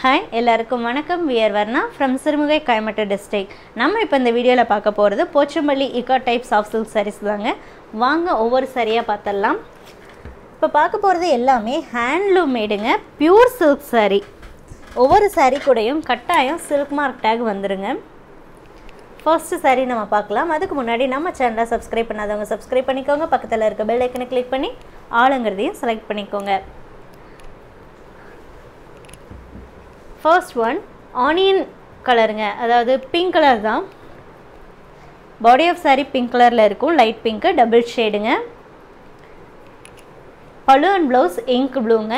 hi எல்லாருக்கும் வணக்கம் we are Varna from Sirumugai Coimbatore district நம்ம இப்போ இந்த வீடியோவில் பார்க்க போகிறது போச்சம்பள்ளி இக்கா டைப் சாஃப்ட் சில்க் sarees தாங்க வாங்க ஒவ்வொரு சரியாக பார்த்துடலாம் இப்போ பார்க்க போகிறது எல்லாமே ஹேண்ட்லூம் மேடுங்க பியூர் சில்க் saree ஒவ்வொரு saree கூடயும் கட்டாயம் சில்க் மார்க் டேக் வந்துருங்க ஃபர்ஸ்ட் saree நம்ம பார்க்கலாம் அதுக்கு முன்னாடி நம்ம சேனலை சப்ஸ்கிரைப் பண்ணாதவங்க சப்ஸ்கிரைப் பண்ணிக்கோங்க பக்கத்தில் இருக்க பெல் ஐக்கனை கிளிக் பண்ணி ஆளுங்கிறதையும் செலக்ட் பண்ணிக்கோங்க ஃபர்ஸ்ட் ஒன் ஆனியன் கலருங்க அதாவது பிங்க் கலர் தான் பாடி ஆஃப் saree பிங்க் கலரில் இருக்கும் லைட் பிங்க்கு டபுள் ஷேடுங்க பழு அண்ட் ப்ளவுஸ் இங்க் ப்ளூங்க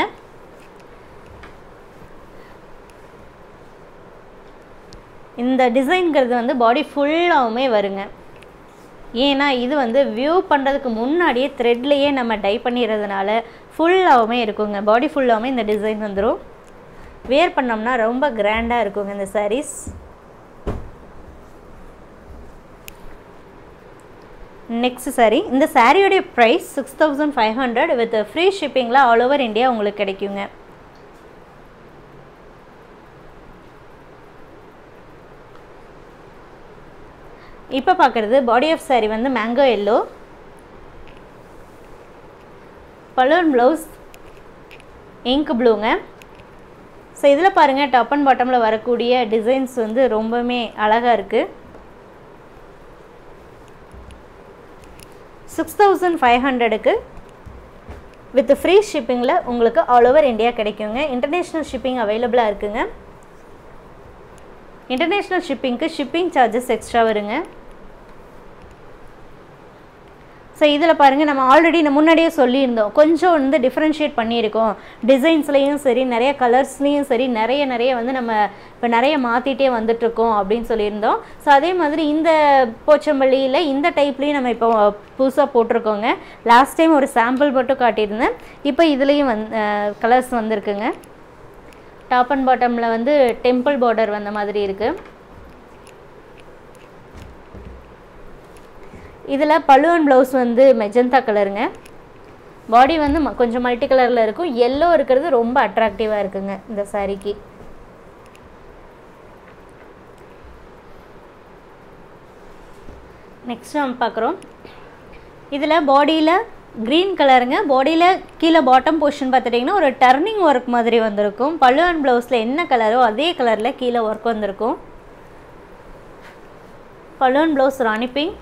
இந்த டிசைன்கிறது வந்து பாடி ஃபுல்லாகவுமே வருங்க ஏன்னா இது வந்து வியூ பண்ணுறதுக்கு முன்னாடியே த்ரெட்லேயே நம்ம டை பண்ணிடுறதுனால ஃபுல்லாகவுமே இருக்குங்க பாடி ஃபுல்லாகவுமே இந்த டிசைன் வந்துடும் வேர் பண்ணோம்னா ரொம்ப கிராண்டாக இருக்குங்க இந்த sarees நெக்ஸ்ட் saree இந்த சாரியோடைய price six thousand five hundred with free ஷிப்பிங்கில் ஆல் ஓவர் இந்தியா உங்களுக்கு கிடைக்குங்க இப்போ பார்க்குறது பாடி ஆஃப் saree வந்து மேங்கோ எல்லோ பலூன் ப்ளவுஸ் இங்க் ப்ளூங்க ஸோ இதில் பாருங்கள் டாப் அண்ட் பாட்டமில் வரக்கூடிய டிசைன்ஸ் வந்து ரொம்பவுமே அழகாக இருக்குது சிக்ஸ் தௌசண்ட் ஃபைவ் ஹண்ட்ரடுக்கு வித் ஃப்ரீ ஷிப்பிங்கில் உங்களுக்கு ஆல் ஓவர் இந்தியா கிடைக்குங்க இன்டர்நேஷ்னல் ஷிப்பிங் அவைலபிளாக இருக்குங்க இன்டர்நேஷ்னல் ஷிப்பிங்க்கு ஷிப்பிங் சார்ஜஸ் எக்ஸ்ட்ரா வருங்க ஸோ இதில் பாருங்கள் நம்ம ஆல்ரெடி நம்ம முன்னாடியே சொல்லியிருந்தோம் கொஞ்சம் வந்து டிஃப்ரென்ஷியேட் பண்ணியிருக்கோம் டிசைன்ஸ்லேயும் சரி நிறைய கலர்ஸ்லேயும் சரி நிறைய நிறைய வந்து நம்ம இப்போ நிறைய மாற்றிட்டே வந்துட்ருக்கோம் அப்படின்னு சொல்லியிருந்தோம் ஸோ அதே மாதிரி இந்த போச்சம்பள்ளியில் இந்த டைப்லேயும் நம்ம இப்போ புதுசாக போட்டிருக்கோங்க லாஸ்ட் டைம் ஒரு சாம்பிள் மட்டும் காட்டியிருந்தேன் இப்போ இதுலேயும் வந் கலர்ஸ் வந்திருக்குங்க டாப் அண்ட் பாட்டமில் வந்து டெம்பிள் பார்டர் வந்த மாதிரி இருக்குது இதில் பழுவன் ப்ளவுஸ் வந்து மெஜந்தா கலருங்க பாடி வந்து ம- கொஞ்சம் மல்டி கலரில் இருக்கும் எல்லோ இருக்கிறது ரொம்ப அட்ராக்டிவாக இருக்குங்க இந்த சாரீக்கு நெக்ஸ்ட் நம்ம பார்க்குறோம் இதில் பாடியில் க்ரீன் கலருங்க பாடியில் கீழே பாட்டம் போர்ஷன் பார்த்துட்டிங்கன்னா ஒரு டர்னிங் ஒர்க் மாதிரி வந்திருக்கும் பல்லு அண்ட் ப்ளவுஸில் என்ன கலரோ அதே கலரில் கீழே ஒர்க் வந்திருக்கும் pallu and blouse rani pink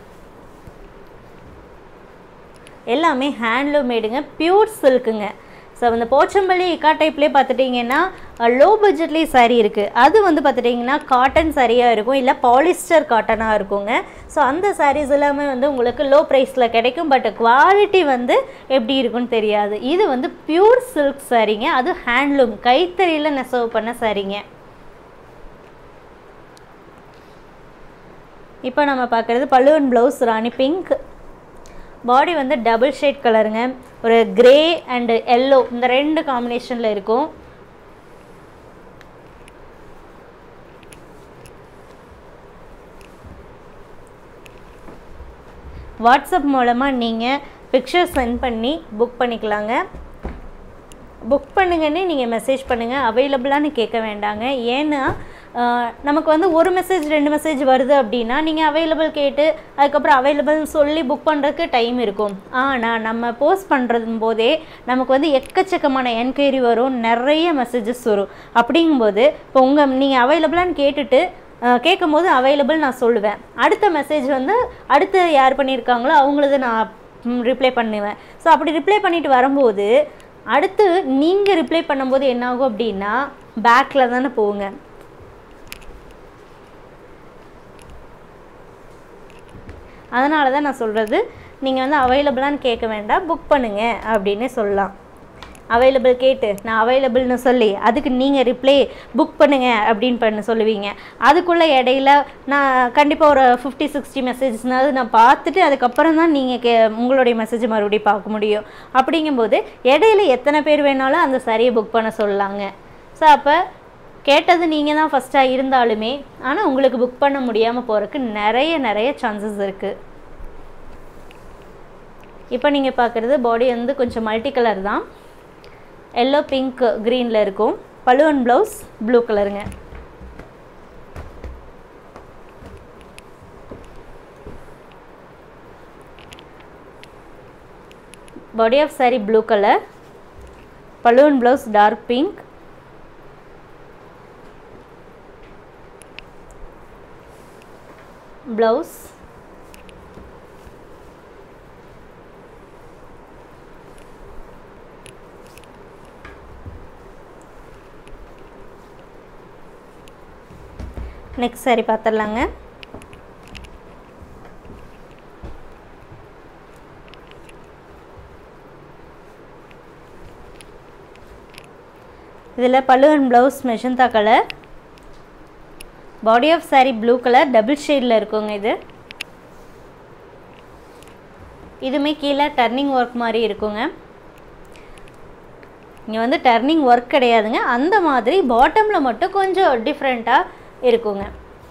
எல்லாமே ஹேண்ட்லூம் மேடுங்க பியூர் சில்க்குங்க ஸோ இந்த போச்சம்பள்ளி இக்கா டைப்லேயே பார்த்துட்டிங்கன்னா லோ பட்ஜெட்லேயே saree இருக்குது அது வந்து பார்த்துட்டிங்கன்னா காட்டன் சாரியாக இருக்கும் இல்லை பாலிஸ்டர் காட்டனாக இருக்குங்க ஸோ அந்த sarees எல்லாமே வந்து உங்களுக்கு லோ ப்ரைஸில் கிடைக்கும் பட் குவாலிட்டி வந்து எப்படி இருக்குன்னு தெரியாது இது வந்து பியூர் சில்க் சாரீங்க அது ஹேண்ட்லூம் கைத்தறியில் நெசவு பண்ண சாரீங்க இப்போ நம்ம பார்க்குறது பல்லுவன் ப்ளவுஸ் ராணி பிங்க் பாடி வந்து டபுள் ஷேட் கலருங்க ஒரு கிரே அண்டு எல்லோ இந்த ரெண்டு காம்பினேஷனில் இருக்கும் வாட்ஸ்அப் மூலமாக நீங்கள் பிக்சர் சென்ட் பண்ணி புக் பண்ணிக்கலாங்க புக் பண்ணுங்கன்னு நீங்கள் மெசேஜ் பண்ணுங்கள் அவைலபிளான்னு கேட்க வேண்டாங்க ஏன்னா ஆஹ், நமக்கு வந்து ஒரு மெசேஜ் ரெண்டு மெசேஜ் வருது அப்படின்னா நீங்கள் அவைலபிள் கேட்டு அதுக்கப்புறம் அவைலபிள்னு சொல்லி புக் பண்ணுறதுக்கு டைம் இருக்கும் ஆனால் நம்ம போஸ்ட் பண்ணுறது போதே நமக்கு வந்து எக்கச்சக்கமான என்கொயரி வரும் நிறைய மெசேஜஸ் வரும் அப்படிங்கும்போது இப்போ உங்கள் நீங்கள் அவைலபிளான்னு கேட்டுட்டு ஆஹ், கேட்கும்போது அவைலபிள் நான் சொல்லுவேன் அடுத்த மெசேஜ் வந்து அடுத்து யார் பண்ணியிருக்காங்களோ அவங்களது நான் ரிப்ளை பண்ணுவேன் ஸோ அப்படி ரிப்ளை பண்ணிட்டு வரும்போது அடுத்து நீங்கள் ரிப்ளை பண்ணும்போது என்ன ஆகும் அப்படின்னா பேக்கில் தானே போகுங்க அதனால தான் நான் சொல்கிறது நீங்கள் வந்து அவைலபிளான்னு கேட்க வேண்டாம் புக் பண்ணுங்க அப்படின்னு சொல்லலாம் அவைலபிள் கேட்டு நான் அவைலபிள்னு சொல்லி அதுக்கு நீங்கள் ரிப்ளை புக் பண்ணுங்க அப்படின்னு பண்ண சொல்லுவீங்க அதுக்குள்ளே இடையில நான் கண்டிப்பாக ஒரு ஃபிஃப்டி சிக்ஸ்டி மெசேஜஸ்னாவது நான் பார்த்துட்டு அதுக்கப்புறம் தான் நீங்கள் கே உங்களுடைய மெசேஜ் மறுபடியும் பார்க்க முடியும் அப்படிங்கும்போது இடையில எத்தனை பேர் வேணாலும் அந்த சரியை புக் பண்ண சொல்லலாங்க ஸோ அப்போ கேட்டது நீங்கள் தான் ஃபஸ்ட்டாக இருந்தாலுமே ஆனால் உங்களுக்கு புக் பண்ண முடியாமல் போகிறதுக்கு நிறைய நிறைய சான்சஸ் இருக்குது இப்போ நீங்கள் பார்க்குறது பாடி வந்து கொஞ்சம் மல்டி கலர் தான் எல்லோ பிங்க் க்ரீனில் இருக்கும் பழுவன் ப்ளவுஸ் ப்ளூ கலருங்க body of saree blue colour பழுவன் blouse dark pink blouse next saree பார்த்துடலாங்க இதில் பல்லுவன் blouse magenta colour body of saree blue colour double ஷேடில் இருக்குங்க இது இதுவுமே கீழே டர்னிங் ஒர்க் மாதிரி இருக்குங்க இங்கே வந்து டர்னிங் ஒர்க் கிடையாதுங்க அந்த மாதிரி பாட்டமில் மட்டும் கொஞ்சம் டிஃப்ரெண்ட்டாக இருக்குங்க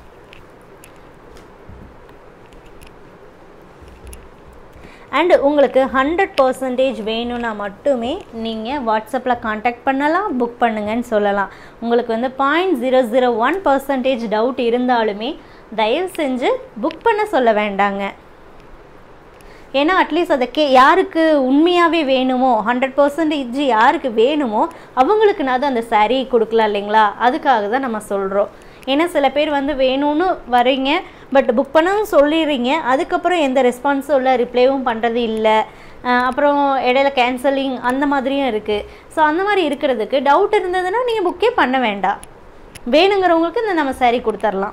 அண்டு உங்களுக்கு ஹண்ட்ரட் பர்சன்டேஜ் வேணும்னா மட்டுமே நீங்கள் வாட்ஸ்அப்பில் காண்டாக்ட் பண்ணலாம் புக் பண்ணுங்கன்னு சொல்லலாம் உங்களுக்கு வந்து point zero zero one percentage doubt இருந்தாலுமே தயவு செஞ்சு புக் பண்ண சொல்ல வேண்டாங்க ஏன்னா அட்லீஸ்ட் அதை கே யாருக்கு உண்மையாகவே வேணுமோ ஹண்ட்ரட் பர்சன்டேஜ் யாருக்கு வேணுமோ அவங்களுக்குனாவது அந்த saree கொடுக்கலாம் இல்லைங்களா அதுக்காக தான் நம்ம சொல்கிறோம் ஏன்னா சில பேர் வந்து வேணும்னு வரீங்க பட் புக் பண்ணவும் சொல்லிடுறீங்க அதுக்கப்புறம் எந்த ரெஸ்பான்ஸும் இல்லை ரிப்ளைவும் பண்ணுறது இல்லை அஹ் அப்புறம் இடையில கேன்சலிங் அந்த மாதிரியும் இருக்குது ஸோ அந்த மாதிரி இருக்கிறதுக்கு டவுட் இருந்ததுன்னா நீங்கள் புக்கே பண்ண வேண்டாம் வேணுங்கிறவங்களுக்கு இந்த நம்ம saree கொடுத்துர்லாம்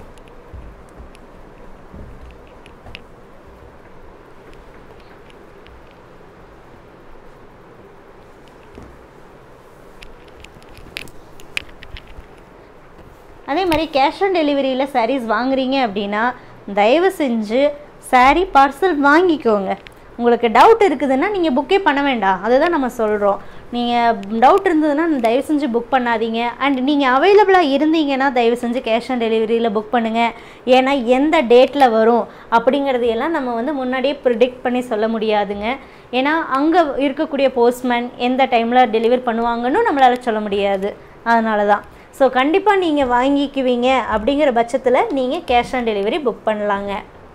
அதே மாதிரி கேஷ் ஆன் டெலிவரியில் sarees வாங்குறீங்க அப்படின்னா தயவு செஞ்சு saree பார்சல் வாங்கிக்கோங்க உங்களுக்கு டவுட் இருக்குதுன்னா நீங்கள் புக்கே பண்ண வேண்டாம் அதுதான் நம்ம சொல்கிறோம் நீங்கள் டவுட் இருந்ததுன்னா தயவு செஞ்சு புக் பண்ணாதீங்க அண்ட் நீங்கள் அவைலபிளாக இருந்தீங்கன்னா தயவு செஞ்சு கேஷ் ஆன் டெலிவரியில் புக் பண்ணுங்கள் ஏன்னா எந்த டேட்டில் வரும் அப்படிங்கிறது எல்லாம் நம்ம வந்து முன்னாடியே ப்ரிடிக்ட் பண்ணி சொல்ல முடியாதுங்க ஏன்னா அங்கே இருக்கக்கூடிய போஸ்ட்மேன் எந்த டைமில் டெலிவர் பண்ணுவாங்கன்னு நம்மளால் சொல்ல முடியாது அதனால தான் ஸோ கண்டிப்பாக நீங்கள் வாங்கிக்குவீங்க அப்படிங்கிற பட்சத்தில் நீங்கள் கேஷ் ஆன் டெலிவரி புக் பண்ணலாங்க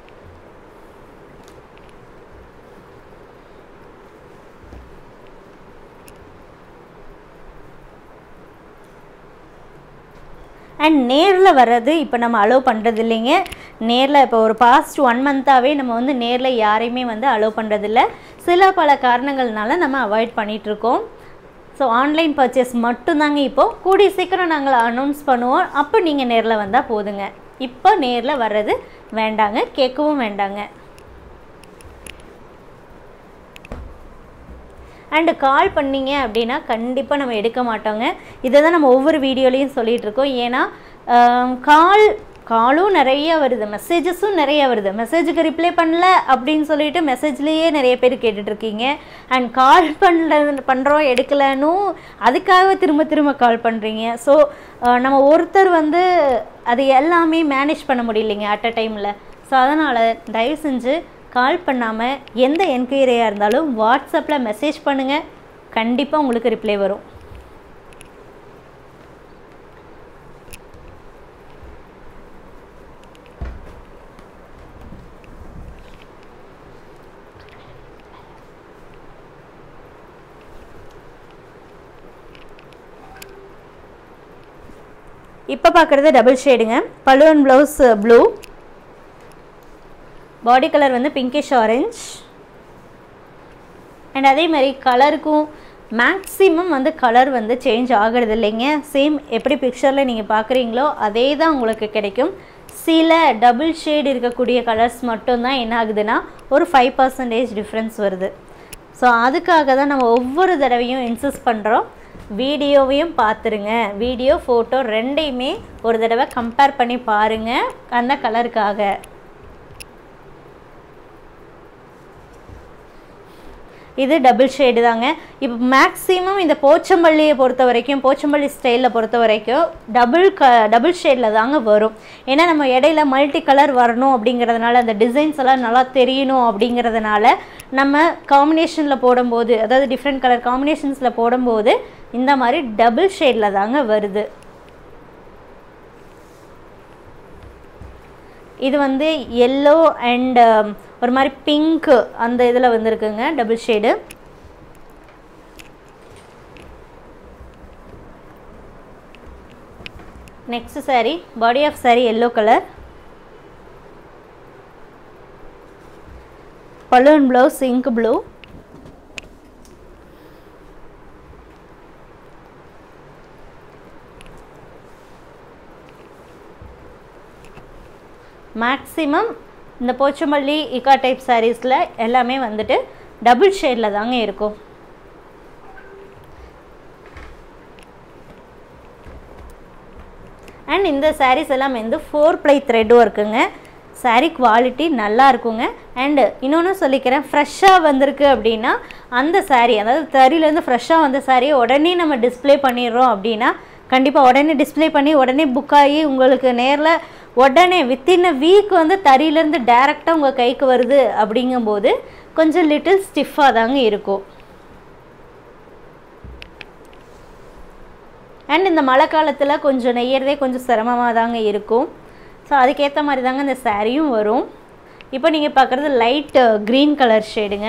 அண்ட் நேரில் வர்றது இப்போ நம்ம அலோவ் பண்ணுறது இல்லைங்க நேரில் இப்போ ஒரு பாஸ்ட் ஒன் மந்த்தாகவே நம்ம வந்து நேரில் யாரையுமே வந்து அலோவ் பண்ணுறதில்ல சில பல காரணங்கள்னால நம்ம அவாய்ட் பண்ணிகிட்ருக்கோம் ஸோ ஆன்லைன் பர்ச்சேஸ் மட்டும்தாங்க இப்போது கூடிய சீக்கிரம் நாங்கள் அனௌன்ஸ் பண்ணுவோம் அப்போ நீங்கள் நேரில் வந்தால் போதுங்க இப்போ நேரில் வர்றது வேண்டாங்க கேட்கவும் வேண்டாங்க அண்டு கால் பண்ணீங்க அப்படின்னா கண்டிப்பாக நம்ம எடுக்க மாட்டோங்க இதை தான் நம்ம ஒவ்வொரு வீடியோலையும் சொல்லிகிட்டு இருக்கோம் ஏன்னா கால் காலும் நிறைய வருது மெசேஜஸும் நிறைய வருது மெசேஜுக்கு ரிப்ளை பண்ணல அப்படின்னு சொல்லிட்டு மெசேஜ்லேயே நிறைய பேர் கேட்டுட்ருக்கீங்க அண்ட் கால் பண்ணல பண்ணுறோம் எடுக்கலன்னும் அதுக்காக திரும்ப திரும்ப கால் பண்ணுறீங்க ஸோ நம்ம ஒருத்தர் வந்து அது எல்லாமே மேனேஜ் பண்ண முடியலைங்க அட் அ டைமில் ஸோ அதனால் தயவு செஞ்சு கால் பண்ணாமல் எந்த என்கொயரியாக இருந்தாலும் வாட்ஸ்அப்பில் மெசேஜ் பண்ணுங்கள் கண்டிப்பாக உங்களுக்கு ரிப்ளை வரும் இப்போ பார்க்குறது டபுள் ஷேடுங்க பல்லுவன் ப்ளவுஸ் ப்ளூ பாடி கலர் வந்து பிங்கிஷ் ஆரஞ்ச் அண்ட் அதே மாதிரி கலருக்கும் மேக்ஸிமம் வந்து கலர் வந்து சேஞ்ச் ஆகிறது இல்லைங்க சேம் எப்படி பிக்சரில் நீங்கள் பார்க்குறீங்களோ அதே தான் உங்களுக்கு கிடைக்கும் சில டபுள் ஷேட் இருக்கக்கூடிய கலர்ஸ் மட்டும்தான் என்ன ஆகுதுன்னா ஒரு ஃபைவ் பர்சன்டேஜ் டிஃப்ரென்ஸ் வருது ஸோ அதுக்காக தான் நம்ம ஒவ்வொரு தடவையும் இன்சிஸ்ட் பண்ணுறோம் வீடியோவையும் பார்த்துருங்க வீடியோ ஃபோட்டோ ரெண்டையுமே ஒரு தடவை கம்பேர் பண்ணி பாருங்கள் அந்த கலருக்காக இது டபுள் ஷேடு தாங்க இப்போ மேக்ஸிமம் இந்த போச்சம்பள்ளியை பொறுத்த வரைக்கும் போச்சம்பள்ளி ஸ்டைலில் பொறுத்த வரைக்கும் டபுள் க டபுள் ஷேடில் தாங்க வரும் ஏன்னா நம்ம இடையில மல்டி கலர் வரணும் அப்படிங்கிறதுனால அந்த டிசைன்ஸ் எல்லாம் நல்லா தெரியணும் அப்படிங்கிறதுனால நம்ம காம்பினேஷனில் போடும்போது அதாவது டிஃப்ரெண்ட் கலர் காம்பினேஷன்ஸில் போடும்போது இந்த மாதிரி டபுள் ஷேடில் தாங்க வருது இது வந்து எல்லோ அண்ட் ஒரு மாதிரி பிங்க்கு அந்த இதில் வந்திருக்குங்க double shade next saree body of saree yellow colour பலூன் ப்ளவுஸ் இங்க் ப்ளூ மேக்ஸிமம் இந்த போச்சமல்லி இக்கா டைப் சாரீஸில் எல்லாமே வந்துட்டு டபுள் ஷேடில் தாங்க இருக்கும் அண்ட் இந்த sarees எல்லாம் வந்து ஃபோர் ப்ளை த்ரெட்டும் இருக்குங்க saree குவாலிட்டி நல்லா இருக்குங்க அண்டு இன்னொன்று சொல்லிக்கிறேன் ஃப்ரெஷ்ஷாக வந்திருக்கு அப்படின்னா அந்த saree அதாவது தறியிலேருந்து ஃப்ரெஷ்ஷாக வந்த சாரியை உடனே நம்ம டிஸ்ப்ளே பண்ணிடுறோம் அப்படின்னா கண்டிப்பாக உடனே டிஸ்ப்ளே பண்ணி உடனே புக் ஆகி உங்களுக்கு நேரில் உடனே வித்தின் அ வீக் வந்து தறியிலேருந்து டேரெக்டாக உங்கள் கைக்கு வருது அப்படிங்கும்போது கொஞ்சம் லிட்டில் ஸ்டிஃபாக தாங்க இருக்கும் அண்ட் இந்த மழை காலத்தில் கொஞ்சம் நெய்யறதே கொஞ்சம் சிரமமாக தாங்க இருக்கும் ஸோ அதுக்கேற்ற மாதிரி தாங்க இந்த சாரியும் வரும் இப்போ நீங்கள் பார்க்குறது லைட் க்ரீன் கலர் ஷேடுங்க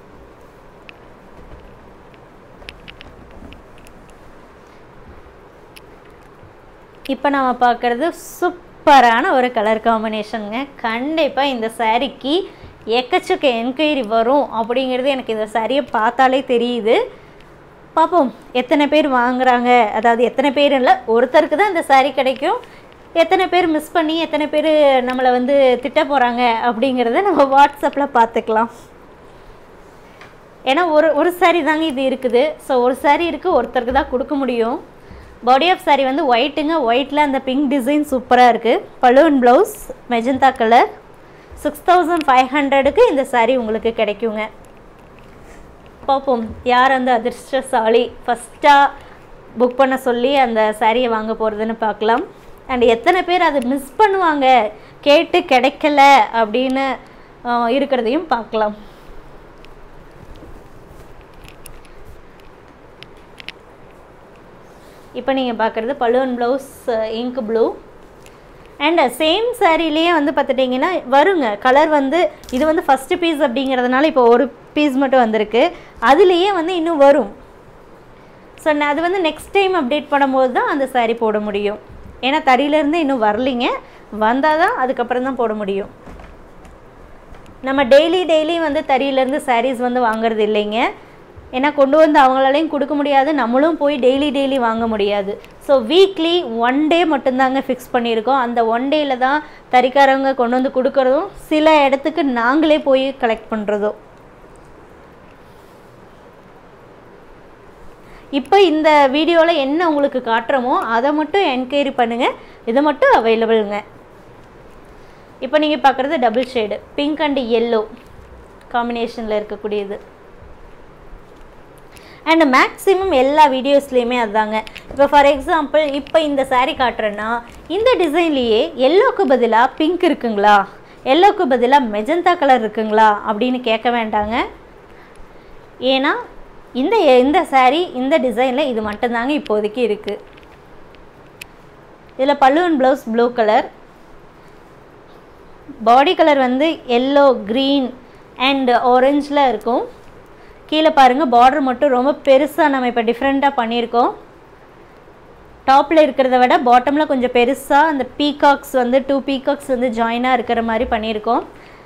இப்போ நம்ம பார்க்குறது சூப்பரான ஒரு கலர் காம்பினேஷனுங்க கண்டிப்பாக இந்த சாரீக்கு எக்கச்சக்க என்கொயரி வரும் அப்படிங்கிறது எனக்கு இந்த சாரியை பார்த்தாலே தெரியுது பார்ப்போம் எத்தனை பேர் வாங்குறாங்க அதாவது எத்தனை பேர் இல்லை ஒருத்தருக்கு தான் இந்த saree கிடைக்கும் எத்தனை பேர் மிஸ் பண்ணி எத்தனை பேர் நம்மளை வந்து திட்ட போகிறாங்க அப்படிங்கிறத நம்ம வாட்ஸ்அப்பில் பார்த்துக்கலாம் ஏன்னா ஒரு ஒரு saree தாங்க இது இருக்குது ஸோ ஒரு saree இருக்குது ஒருத்தருக்கு தான் கொடுக்க முடியும் பாடி ஆஃப் saree வந்து ஒயிட்டுங்க ஒயிட்டில் அந்த பிங்க் டிசைன் சூப்பராக இருக்குது பலூன் blouse magenta colour six thousand five ஹண்ட்ரடுக்கு இந்த saree உங்களுக்கு கிடைக்குங்க பார்ப்போம் யார் அந்த அதிர்ஷ்டசாலி ஃபஸ்ட்டாக புக் பண்ண சொல்லி அந்த சாரியை வாங்க போகிறதுன்னு பார்க்கலாம் அண்ட் எத்தனை பேர் அதை மிஸ் பண்ணுவாங்க கேட்டு கிடைக்கல அப்படின்னு ஆஹ், இருக்கிறதையும் பார்க்கலாம் இப்போ நீங்கள் பார்க்குறது பலூன் blouse ink blue and same சாரீலேயே வந்து பார்த்துட்டிங்கன்னா வருங்க கலர் வந்து இது வந்து ஃபஸ்ட்டு பீஸ் அப்படிங்கிறதுனால இப்போ ஒரு பீஸ் மட்டும் வந்திருக்கு அதுலேயே வந்து இன்னும் வரும் ஸோ அது வந்து நெக்ஸ்ட் டைம் அப்டேட் பண்ணும்போது தான் அந்த saree போட முடியும் ஏன்னா தறியிலேருந்து இன்னும் வரலிங்க வந்தால் தான் அதுக்கப்புறம் தான் போட முடியும் நம்ம டெய்லி டெய்லி வந்து தறியிலேருந்து sarees வந்து வாங்குறது இல்லைங்க ஏன்னா கொண்டு வந்து அவங்களாலையும் கொடுக்க முடியாது நம்மளும் போய் டெய்லி டெய்லி வாங்க முடியாது ஸோ வீக்லி ஒன் டே மட்டும்தாங்க ஃபிக்ஸ் பண்ணியிருக்கோம் அந்த ஒன் டேயில் தான் தறிக்காரங்க கொண்டு வந்து கொடுக்குறதும் சில இடத்துக்கு நாங்களே போய் கலெக்ட் பண்ணுறதும் இப்போ இந்த வீடியோவில் என்ன உங்களுக்கு காட்டுறோமோ அதை மட்டும் என்கொயரி பண்ணுங்கள் இது மட்டும் அவைலபிளுங்க இப்போ நீங்கள் பார்க்குறது double shade pink and yellow காம்பினேஷனில் இருக்கக்கூடியது அண்ட் மேக்ஸிமம் எல்லா வீடியோஸ்லேயுமே அதுதாங்க இப்போ ஃபார் எக்ஸாம்பிள் இப்போ இந்த saree காட்டுறேன்னா இந்த டிசைன்லேயே எல்லோக்கு பதிலாக பிங்க் இருக்குங்களா எல்லோக்கு பதிலாக மெஜந்தா கலர் இருக்குங்களா அப்படின்னு கேட்க வேண்டாங்க ஏன்னா இந்த இந்த saree இந்த டிசைனில் இது மட்டும்தாங்க இப்போதைக்கு இருக்குது இதில் பல்லுவன் blouse blue colour body colour வந்து எல்லோ க்ரீன் அண்ட் ஆரஞ்சில் இருக்கும் கீழே பாருங்கள் பார்டர் மட்டும் ரொம்ப பெருசாக நம்ம இப்போ டிஃப்ரெண்ட்டாக பண்ணியிருக்கோம் டாப்பில் இருக்கிறத விட பாட்டமில் கொஞ்சம் பெருசாக அந்த பீகாக்ஸ் வந்து டூ பீகாக்ஸ் வந்து ஜாயினாக இருக்கிற மாதிரி பண்ணியிருக்கோம்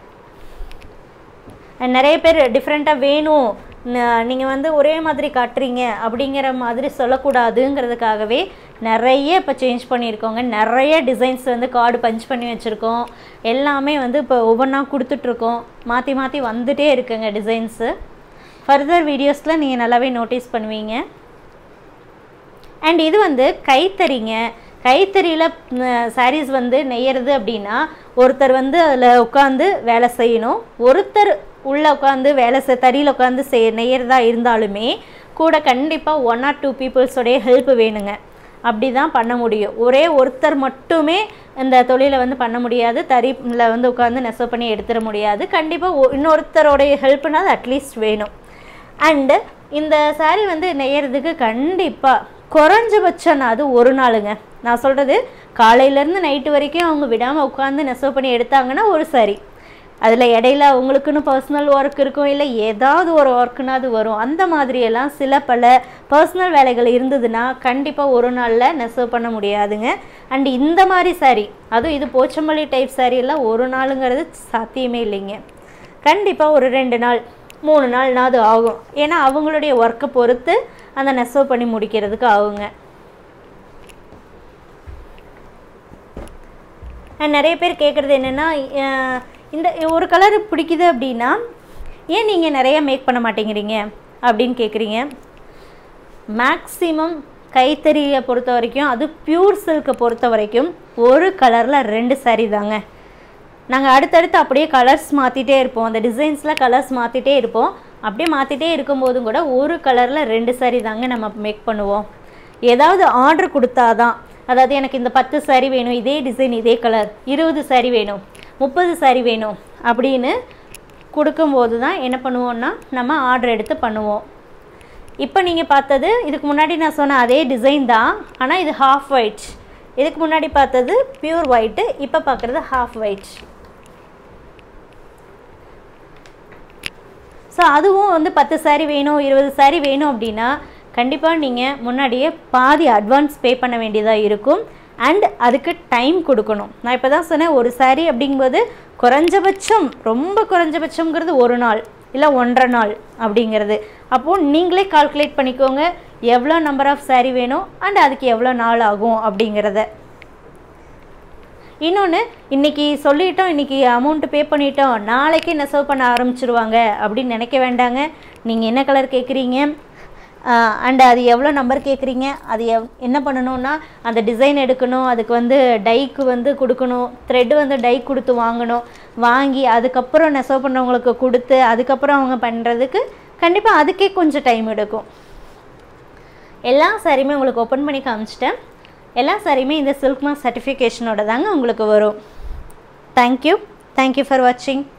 And நிறைய பேர் டிஃப்ரெண்ட்டாக வேணும் நீங்கள் வந்து ஒரே மாதிரி காட்டுறீங்க அப்படிங்கிற மாதிரி சொல்லக்கூடாதுங்கிறதுக்காகவே நிறைய இப்போ சேஞ்ச் பண்ணியிருக்கோங்க நிறைய டிசைன்ஸ் வந்து கார்டு பஞ்ச் பண்ணி வச்சுருக்கோம் எல்லாமே வந்து இப்போ ஒவ்வொன்றா கொடுத்துட்ருக்கோம் மாற்றி மாற்றி வந்துட்டே இருக்குங்க டிசைன்ஸு ஃபர்தர் வீடியோஸில் நீங்கள் நல்லாவே நோட்டீஸ் பண்ணுவீங்க அண்ட் இது வந்து கைத்தறிங்க கைத்தறியில் சாரீஸ் வந்து நெய்யறது அப்படின்னா ஒருத்தர் வந்து அதில் உட்காந்து வேலை செய்யணும் ஒருத்தர் உள்ளே உட்காந்து வேலை செய் தறியில் உட்காந்து செய் நெய்யறதா இருந்தாலுமே கூட கண்டிப்பாக ஒன் ஆர் டூ பீப்புள்ஸோடைய ஹெல்ப் வேணுங்க அப்படி தான் பண்ண முடியும் ஒரே ஒருத்தர் மட்டுமே இந்த தொழிலை வந்து பண்ண முடியாது தறியில் வந்து உட்காந்து நெசவு பண்ணி எடுத்துட முடியாது கண்டிப்பாக இன்னொருத்தரோடைய ஹெல்ப்னா அது அட்லீஸ்ட் வேணும் அண்டு இந்த saree வந்து நெய்யறதுக்கு கண்டிப்பாக குறைஞ்சபட்சம் நான் அது ஒரு நாளுங்க நான் சொல்கிறது காலையிலேருந்து நைட்டு வரைக்கும் அவங்க விடாமல் உட்காந்து நெசவு பண்ணி எடுத்தாங்கன்னா ஒரு saree அதில் இடையில அவங்களுக்குன்னு பர்சனல் ஒர்க் இருக்கும் இல்லை ஏதாவது ஒரு ஒர்க்குனாது வரும் அந்த மாதிரியெல்லாம் சில பல பர்சனல் வேலைகள் இருந்ததுன்னா கண்டிப்பாக ஒரு நாளில் நெசவு பண்ண முடியாதுங்க அண்ட் இந்த மாதிரி saree அதுவும் இது போச்சம்பள்ளி டைப் saree எல்லாம் ஒரு நாளுங்கிறது சாத்தியமே இல்லைங்க கண்டிப்பாக ஒரு ரெண்டு நாள் மூணு நாள்னாது ஆகும் ஏன்னா அவங்களுடைய ஒர்க்கை பொறுத்து அந்த நெசவு பண்ணி முடிக்கிறதுக்கு ஆகுங்க அண்ட் நிறைய பேர் கேட்குறது என்னென்னா இந்த ஒரு கலர் பிடிக்குது அப்படின்னா ஏன் நீங்கள் நிறைய மேக் பண்ண மாட்டேங்கிறீங்க அப்படின்னு கேட்குறீங்க மேக்ஸிமம் கைத்தறியை பொறுத்த வரைக்கும் அது பியூர் சில்கை பொறுத்த வரைக்கும் ஒரு கலரில் ரெண்டு saree தாங்க நாங்கள் அடுத்தடுத்து அப்படியே கலர்ஸ் மாற்றிட்டே இருப்போம் அந்த டிசைன்ஸில் கலர்ஸ் மாற்றிட்டே இருப்போம் அப்படியே மாற்றிட்டே இருக்கும்போதும் கூட ஒரு கலரில் ரெண்டு saree தாங்க நம்ம மேக் பண்ணுவோம் ஏதாவது ஆர்டர் கொடுத்தாதான் அதாவது எனக்கு இந்த பத்து saree வேணும் இதே டிசைன் இதே கலர் இருபது saree வேணும் முப்பது saree வேணும் அப்படின்னு கொடுக்கும்போது தான் என்ன பண்ணுவோம்னா நம்ம ஆர்டர் எடுத்து பண்ணுவோம் இப்போ நீங்கள் பார்த்தது இதுக்கு முன்னாடி நான் சொன்ன அதே டிசைன் தான் ஆனால் இது ஹாஃப் ஒயிட் இதுக்கு முன்னாடி பார்த்தது பியூர் ஒயிட்டு இப்போ பார்க்குறது ஹாஃப் ஒயிட் ஸோ அதுவும் வந்து பத்து saree வேணும் இருபது saree வேணும் அப்படின்னா கண்டிப்பாக நீங்கள் முன்னாடியே பாதி அட்வான்ஸ் பே பண்ண வேண்டியதாக இருக்கும் அண்ட் அதுக்கு டைம் கொடுக்கணும் நான் இப்போ தான் சொன்னேன் ஒரு saree அப்படிங்கும்போது குறைஞ்சபட்சம் ரொம்ப குறைஞ்சபட்சங்கிறது ஒரு நாள் இல்லை ஒன்றரை நாள் அப்படிங்கிறது அப்போது நீங்களே கால்குலேட் பண்ணிக்கோங்க எவ்வளோ நம்பர் ஆஃப் saree வேணும் அண்ட் அதுக்கு எவ்வளோ நாள் ஆகும் அப்படிங்கிறத இன்னொன்று இன்றைக்கி சொல்லிட்டோம் இன்றைக்கி அமௌண்ட்டு பே பண்ணிட்டோம் நாளைக்கு நெசவு பண்ண ஆரம்பிச்சிருவாங்க அப்படின்னு நினைக்க வேண்டாங்க நீங்கள் என்ன கலர் கேட்குறீங்க அண்ட் அது எவ்வளோ நம்பர் கேட்குறீங்க அது எவ் என்ன பண்ணணும்னா அந்த டிசைன் எடுக்கணும் அதுக்கு வந்து டைக்கு வந்து கொடுக்கணும் த்ரெட்டு வந்து டை கொடுத்து வாங்கணும் வாங்கி அதுக்கப்புறம் நெசவு பண்ணவங்களுக்கு கொடுத்து அதுக்கப்புறம் அவங்க பண்ணுறதுக்கு கண்டிப்பாக அதுக்கே கொஞ்சம் டைம் எடுக்கும் எல்லா சாரியுமே உங்களுக்கு ஓப்பன் பண்ணி காமிச்சிட்டேன் எல்லா சாரியுமே இந்த சில்க் மார்க் சர்டிஃபிகேஷனோட தாங்க உங்களுக்கு வரும் தேங்க்யூ தேங்க்யூ ஃபார் வாட்சிங்